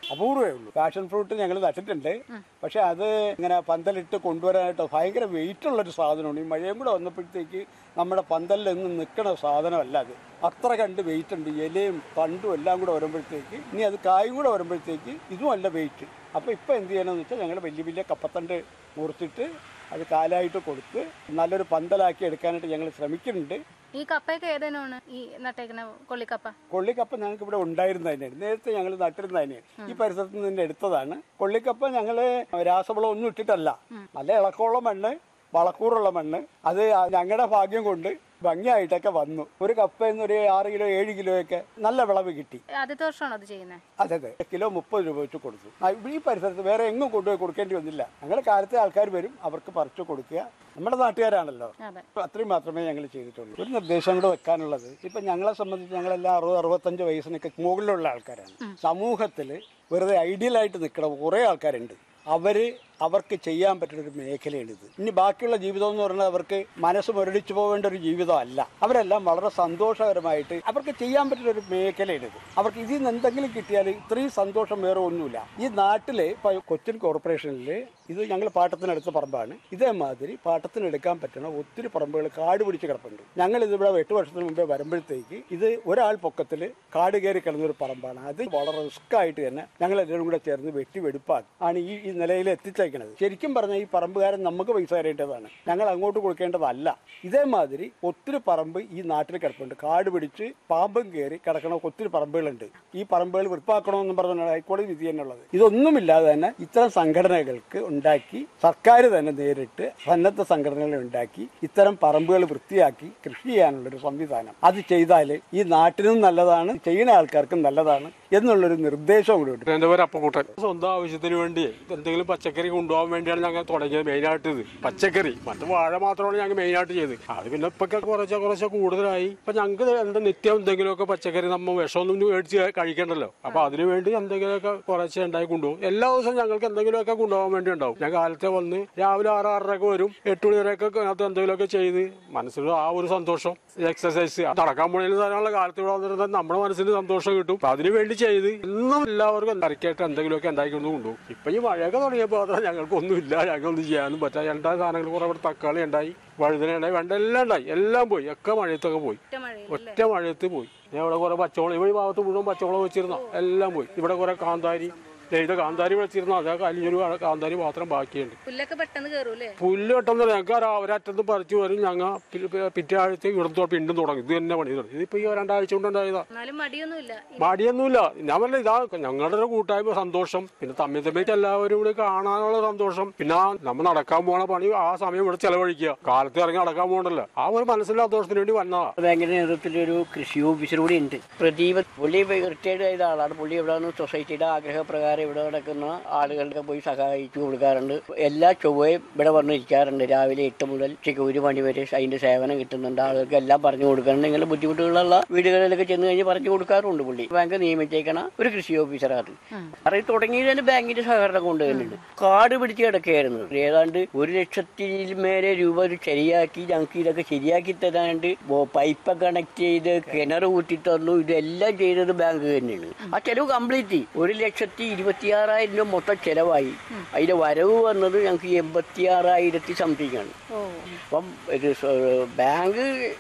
അപൂർവേ ഉള്ളൂ passion fruit ഞങ്ങൾ നട്ടിട്ടുണ്ട് പക്ഷെ അത് ഇങ്ങനെ പന്തലിട്ട് കൊണ്ടുവരാനായിട്ട് ഭയങ്കര വെയിറ്റ് ഉള്ളൊരു സാധനമാണ് ഈ മഴയും കൂടെ വന്നപ്പോഴത്തേക്ക് നമ്മുടെ പന്തലിൽ നിന്ന് നിൽക്കുന്ന സാധനമല്ല അത് അത്ര കണ്ട് വെയിറ്റ് ഉണ്ട് ഇലയും തണ്ടും എല്ലാം കൂടെ വരുമ്പോഴത്തേക്ക് ഇനി അത് കായും കൂടെ വരുമ്പോഴത്തേക്ക് ഇതും അല്ല വെയിറ്റ് അപ്പോൾ ഇപ്പോൾ എന്ത് ചെയ്യണമെന്ന് വെച്ചാൽ ഞങ്ങൾ വലിയ വലിയ കപ്പത്തണ്ട് മുറിച്ചിട്ട് അത് കാലായിട്ട് കൊടുത്ത് നല്ലൊരു പന്തലാക്കി എടുക്കാനായിട്ട് ഞങ്ങൾ ശ്രമിക്കുന്നുണ്ട് ഈ കപ്പയൊക്കെ ഏതേനാണ് ഈ നട്ടേക്കുന്ന കൊള്ളിക്കപ്പ കൊള്ളിക്കപ്പ ഞങ്ങൾക്ക് ഇവിടെ ഉണ്ടായിരുന്ന തന്നെയാണ് നേരത്തെ ഞങ്ങൾ നട്ടിരുന്ന തന്നെയാണ് ഈ പരിസരത്ത് നിന്ന് എടുത്തതാണ് കൊള്ളിക്കപ്പ ഞങ്ങൾ രാസവളം ഒന്നും ഇട്ടിട്ടല്ല നല്ല ഇളക്കമുള്ള മണ്ണ് വളക്കൂറുള്ള മണ്ണ് അത് ഞങ്ങളുടെ ഭാഗ്യം കൊണ്ട് ഭംഗിയായിട്ടൊക്കെ വന്നു ഒരു കപ്പയിൽ നിന്ന് ഒരു ആറ് കിലോ ഏഴ് കിലോ ഒക്കെ നല്ല വിളവ് കിട്ടി ആദ്യത്തെ വർഷമാണോ അത് ചെയ്യുന്നത് അതെ അതെ കിലോ മുപ്പത് രൂപ വെച്ച് കൊടുത്തു ആ, ഇവിടെ ഈ പരിസരത്ത് വേറെ എങ്ങും കൊണ്ടുപോയി കൊടുക്കേണ്ടി വന്നില്ല ഞങ്ങളുടെ കാലത്തെ ആൾക്കാർ വരും അവർക്ക് പറിച്ചു കൊടുക്കുക നമ്മുടെ നാട്ടുകാരാണല്ലോ അതെ അപ്പൊ അത്രയും മാത്രമേ ഞങ്ങൾ ചെയ്തിട്ടുള്ളൂ ഒരു നിർദ്ദേശം കൂടെ വെക്കാനുള്ളത് ഇപ്പൊ ഞങ്ങളെ സംബന്ധിച്ച് ഞങ്ങളെല്ലാം അറുപത് അറുപത്തഞ്ച് വയസ്സിനൊക്കെ മുകളിലുള്ള ആൾക്കാരാണ് സമൂഹത്തിൽ വെറുതെ ഐഡിയലായിട്ട് നിൽക്കുന്ന കുറേ ആൾക്കാരുണ്ട് അവര് അവർക്ക് ചെയ്യാൻ പറ്റുന്ന ഒരു മേഖലയാണിത് ഇനി ബാക്കിയുള്ള ജീവിതം എന്ന് പറയുന്നത് അവർക്ക് മനസ്സ് മുരടിച്ചു പോകേണ്ട ഒരു ജീവിതമല്ല അവരെല്ലാം വളരെ സന്തോഷകരമായിട്ട് അവർക്ക് ചെയ്യാൻ പറ്റുന്ന ഒരു മേഖലയാണിത് അവർക്ക് ഇതിൽ നിന്ന് എന്തെങ്കിലും കിട്ടിയാൽ ഇത്രയും സന്തോഷം വേറെ ഒന്നുമില്ല ഈ നാട്ടില് ഇപ്പൊ കൊച്ചിൻ കോർപ്പറേഷനിൽ ഇത് ഞങ്ങൾ പാട്ടത്തിനെടുത്ത പറമ്പാണ് ഇതേമാതിരി പാട്ടത്തിനെടുക്കാൻ പറ്റുന്ന ഒത്തിരി പറമ്പുകൾ കാട് പിടിച്ച് കിടപ്പുണ്ട് ഞങ്ങൾ ഇതിവിടെ എട്ട് വർഷത്തിന് മുമ്പേ വരുമ്പോഴത്തേക്ക് ഇത് ഒരാൾ പൊക്കത്തിൽ കാട് കയറി കിടന്നൊരു പറമ്പാണ് അത് വളരെ റിസ്ക് ആയിട്ട് തന്നെ ഞങ്ങൾ എല്ലാവരും കൂടെ ചേർന്ന് വെട്ടി വെടുപ്പാക്കി ആണ് ഈ ഈ നിലയിൽ എത്തിച്ചേക്കുന്നത് ശരിക്കും പറഞ്ഞാൽ ഈ പറമ്പുകാരൻ നമുക്ക് പൈസ തരേണ്ടതാണ് ഞങ്ങൾ അങ്ങോട്ട് കൊടുക്കേണ്ടതല്ല ഇതേമാതിരി ഒത്തിരി പറമ്പ് ഈ നാട്ടിൽ കിടപ്പുണ്ട് കാട് പിടിച്ച് പാമ്പും കയറി കിടക്കണ ഒത്തിരി പറമ്പുകളുണ്ട് ഈ പറമ്പുകൾ വൃത്തിയാക്കണമെന്ന് പറഞ്ഞാൽ ഹൈക്കോടതി വിധി തന്നെയുള്ളത് ഇതൊന്നുമില്ലാതെ തന്നെ ഇത്തരം സംഘടനകൾക്ക് ഉണ്ടാക്കി സർക്കാർ തന്നെ നേരിട്ട് സന്നദ്ധ സംഘടനകൾ ഉണ്ടാക്കി ഇത്തരം പറമ്പുകൾ വൃത്തിയാക്കി കൃഷി ചെയ്യാനുള്ള ഒരു സംവിധാനം അത് ചെയ്താൽ ഈ നാട്ടിനും നല്ലതാണ് ചെയ്യുന്ന ആൾക്കാർക്കും നല്ലതാണ് എന്നുള്ളൊരു നിർദ്ദേശം കൂടി ഉണ്ട് എന്റെ പേര് അപ്പക്കൂട്ടൻ സ്വന്തം ആവശ്യത്തിന് വേണ്ടി എന്തെങ്കിലും പച്ചക്കറി കൊണ്ടുപോകാൻ വേണ്ടിയാണ് ഞങ്ങൾ തുടങ്ങിയത് മെയിനായിട്ട് ഇത് പച്ചക്കറി മറ്റു വാഴ മാത്രമാണ് ഞങ്ങൾ മെയിനായിട്ട് ചെയ്തത് അത് പിന്നെ ഇപ്പൊക്കെ കുറച്ച് കുറച്ച് കൂടുതലായി ഇപ്പൊ ഞങ്ങൾക്ക് എന്താ നിത്യം എന്തെങ്കിലുമൊക്കെ പച്ചക്കറി നമ്മ വിഷമൊന്നും മേടിച്ച് കഴിക്കണ്ടല്ലോ അപ്പൊ അതിനു വേണ്ടി എന്തെങ്കിലുമൊക്കെ കുറച്ച് ഉണ്ടായി കൊണ്ടുപോകും എല്ലാ ദിവസവും ഞങ്ങൾക്ക് എന്തെങ്കിലുമൊക്കെ കൊണ്ടുപോകാൻ വേണ്ടി ഉണ്ടാവും ഞാൻ കാലത്തെ വന്ന് രാവിലെ ആറ് ആറരയൊക്കെ വരും എട്ട് മണി വരെയൊക്കെ അതിനകത്ത് എന്തെങ്കിലുമൊക്കെ ചെയ്ത് മനസ്സിൽ ആ ഒരു സന്തോഷം എക്സസൈസ് നടക്കാൻ പോണേലും ധാരാളം കാലത്ത് ഇവിടെ വന്നിരുന്നാൽ നമ്മുടെ മനസ്സിന് സന്തോഷം കിട്ടും അപ്പൊ അതിനു വേണ്ടി ചെയ്ത് എന്നും എല്ലാവർക്കും തിരക്കായിട്ട് എന്തെങ്കിലുമൊക്കെ ഉണ്ടാക്കിക്കൊണ്ട് കൊണ്ടുപോകും ഇപ്പൊ ഈ മഴയൊക്കെ തുടങ്ങിയപ്പോൾ മാത്രം ഞങ്ങൾക്കൊന്നുമില്ല ഞങ്ങൾക്കൊന്നും ചെയ്യാനും പറ്റാ രണ്ടാ സാധനങ്ങൾ കുറെ ഇവിടെ തക്കാളി ഉണ്ടായി വഴുതന ഉണ്ടായി വെണ്ട എല്ലാം ഉണ്ടായി എല്ലാം പോയി ഒക്കെ മഴയത്തൊക്കെ പോയി ഒറ്റ മഴയിൽ ഒറ്റ മഴയത്ത് പോയി ഞാൻ ഇവിടെ കുറെ പച്ചവളം ഇവിടെ ഈ ഭാഗത്ത് മുഴുവൻ പച്ചവളം വെച്ചിരുന്ന എല്ലാം പോയി ഇവിടെ കുറെ കാന്താരി ദേ ഇത് കാന്താരി വെച്ചിരുന്ന അതേ വലിയൊരു കാന്താരി മാത്രം ബാക്കിയുണ്ട് പുല്ലൊക്കെ പെട്ടെന്ന് കയറൂലേ പുല്ല് വെട്ടുന്ന ഞങ്ങൾക്ക് ആ ഒരറ്റത്ത് പറിച്ചു വരും ഞങ്ങൾ പിറ്റേ ആഴ്ച ഇവിടുത്തെ പിണ്ടും തുടങ്ങി ഇത് തന്നെ പണി തുടങ്ങി ഇതിപ്പോ ഈ രണ്ടാഴ്ച കൊണ്ട് ഉണ്ടായതാ എന്നാലും മടിയൊന്നുമില്ല മടിയൊന്നുമില്ല ഞാൻ പറഞ്ഞ ഇതാ ഞങ്ങളുടെ ഒരു കൂട്ടായ്മ സന്തോഷം പിന്നെ തമ്മിൽ തമ്മിൽ എല്ലാവരും കൂടി കാണാനുള്ള സന്തോഷം പിന്നെ നമ്മൾ നടക്കാൻ പോണ പണി ആ സമയം ഇവിടെ ചെലവഴിക്കുക കാലത്ത് ഇറങ്ങി നടക്കാൻ പോകണ്ടല്ലോ ആ ഒരു മനസ്സിലെ സന്തോഷത്തിന് വേണ്ടി വന്നതാ ബാങ്കിന്റെ നേതൃത്വത്തിൽ ഒരു കൃഷി ഓഫീസർ കൂടി ഉണ്ട് പ്രദീപ് പുള്ളി റിട്ടയർഡ് ചെയ്ത ആളാണ് പുള്ളി ഇവിടെ നിന്ന് സൊസൈറ്റിയുടെ ആഗ്രഹപ്രകാരം ഇവിടെ നടക്കുന്ന ആളുകൾക്ക് പോയി സഹായിച്ചു കൊടുക്കാറുണ്ട് എല്ലാ ചൊവ്വയും ഇവിടെ വന്നിരിക്കാറുണ്ട് രാവിലെ എട്ട് മുതൽ ഉച്ചയ്ക്ക് ഒരു മണി വരെ അതിന്റെ സേവനം കിട്ടുന്നുണ്ട് ആളുകൾക്ക് എല്ലാം പറഞ്ഞു കൊടുക്കാറുണ്ട് ഇങ്ങനെ ബുദ്ധിമുട്ടുകളുള്ള വീടുകളിലൊക്കെ ചെന്ന് കഴിഞ്ഞ് പറഞ്ഞു കൊടുക്കാറുണ്ട് പുള്ളി ബാങ്ക് നിയമിച്ചേക്കണ ഒരു കൃഷി ഓഫീസറാണ് അത് തുടങ്ങിയത് തന്നെ ബാങ്കിന്റെ സഹകരണം കൊണ്ട് തന്നെയുണ്ട് കാട് പിടിച്ച് കിടക്കുകയായിരുന്നു ഏതാണ്ട് ഒരു ലക്ഷത്തിൽ മേലെ രൂപ ഒരു ശരിയാക്കി ഞങ്ങൾക്ക് ഇതൊക്കെ ശരിയാക്കി തരാണ്ട് ബോ- പൈപ്പ് കണക്ട് ചെയ്ത് കിണർ കൂട്ടി തന്നു ഇതെല്ലാം ചെയ്തത് ബാങ്ക് തന്നെയാണ് ആ ചെലവ് കംപ്ലീറ്റ് ഒരു ലക്ഷത്തി ഇരുപത്തിയാറായിരം രൂപ മൊത്തം ചെലവായി അതിന്റെ വരവ് വന്നത് ഞങ്ങൾക്ക് എൺപത്തി ആറായിരത്തി സംതിങ് ആണ് ഓ അപ്പം ഒരു സ- ബാങ്ക്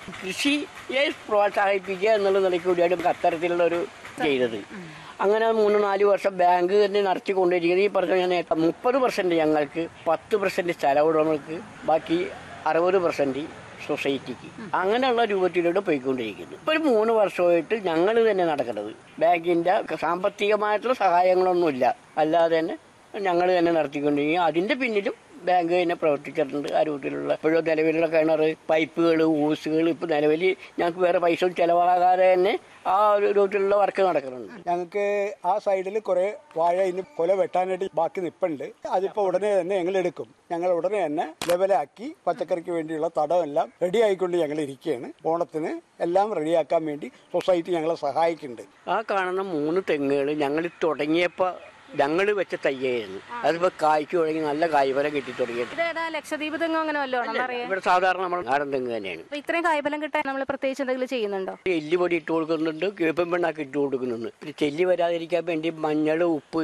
കൃഷിയെ പ്രോത്സാഹിപ്പിക്കുക എന്നുള്ള നിലയ്ക്ക് കൂടിയാണ് അത്തരത്തിലുള്ള ഒരു ചെയ്തത് അങ്ങനെ മൂന്ന് നാല് വർഷം ബാങ്ക് തന്നെ നടത്തിക്കൊണ്ടിരിക്കുന്നത് ഈ പറഞ്ഞ ഞാൻ നേരത്തെ മുപ്പത് പെർസെന്റ് ഞങ്ങൾക്ക് പത്ത് പെർസെന്റ് സ്ഥലമുടമകൾക്ക് ബാക്കി അറുപത് പെർസെന്റ് സൊസൈറ്റിക്ക് അങ്ങനെയുള്ള രൂപത്തിലൂടെ പോയിക്കൊണ്ടിരിക്കുന്നു ഇപ്പൊ ഒരു മൂന്ന് വർഷമായിട്ട് ഞങ്ങൾ തന്നെ നടക്കുന്നത് ബാങ്കിന്റെ സാമ്പത്തികമായിട്ടുള്ള സഹായങ്ങളൊന്നുമില്ല അല്ലാതെ തന്നെ ഞങ്ങൾ തന്നെ നടത്തിക്കൊണ്ടിരിക്കും അതിന്റെ പിന്നിലും ബാങ്ക് തന്നെ പ്രവർത്തിച്ചിട്ടുണ്ട് ആ രൂപത്തിലുള്ള ഇപ്പോഴും നിലവിലുള്ള കിണർ പൈപ്പുകൾ ഊസുകൾ ഇപ്പൊ നിലവിൽ ഞങ്ങൾക്ക് വേറെ പൈസ ഒന്നും ചെലവാകാതെ തന്നെ ആ ഒരു രൂപത്തിലുള്ള വർക്ക് നടക്കുന്നുണ്ട് ഞങ്ങൾക്ക് ആ സൈഡിൽ കുറെ വാഴ ഇനി കൊല വെട്ടാനായിട്ട് ബാക്കി നിപ്പുണ്ട് അതിപ്പോ ഉടനെ തന്നെ ഞങ്ങൾ എടുക്കും ഞങ്ങൾ ഉടനെ തന്നെ ലെവലാക്കി പച്ചക്കറിക്ക് വേണ്ടിയുള്ള തടമെല്ലാം റെഡി ആയിക്കൊണ്ട് ഞങ്ങൾ ഇരിക്കുകയാണ് ഓണത്തിന് എല്ലാം റെഡിയാക്കാൻ വേണ്ടി സൊസൈറ്റി ഞങ്ങളെ സഹായിക്കുന്നുണ്ട് ആ കാണുന്ന മൂന്ന് തെങ്ങുകൾ ഞങ്ങൾ തുടങ്ങിയപ്പോൾ ഞങ്ങൾ വെച്ച തയ്യായിരുന്നു അതിപ്പോ കായ്ക്ക് തുടങ്ങി നല്ല കായ്ഫലം കിട്ടി തുടങ്ങിയിട്ട് ഇതേതാ ലക്ഷദ്വീപ് തെങ്ങോ അങ്ങനെ വല്ലതും അറിയാം ഇവിടെ സാധാരണ നമ്മൾ നാടൻ തെങ്ങ് തന്നെയാണ് അപ്പൊ ഇത്രയും കായ്ഫലം കിട്ടാൻ നമ്മൾ പ്രത്യേകിച്ച് എന്തെങ്കിലും ചെയ്യുന്നുണ്ടോ എല്ലുപൊടി ഇട്ട് കൊടുക്കുന്നുണ്ട് കേപ്പൻ പിണ്ണാക്ക് ഇട്ട് കൊടുക്കുന്നുണ്ട് പിന്നെ ചെല്ലി വരാതിരിക്കാൻ വേണ്ടി മഞ്ഞൾ ഉപ്പ്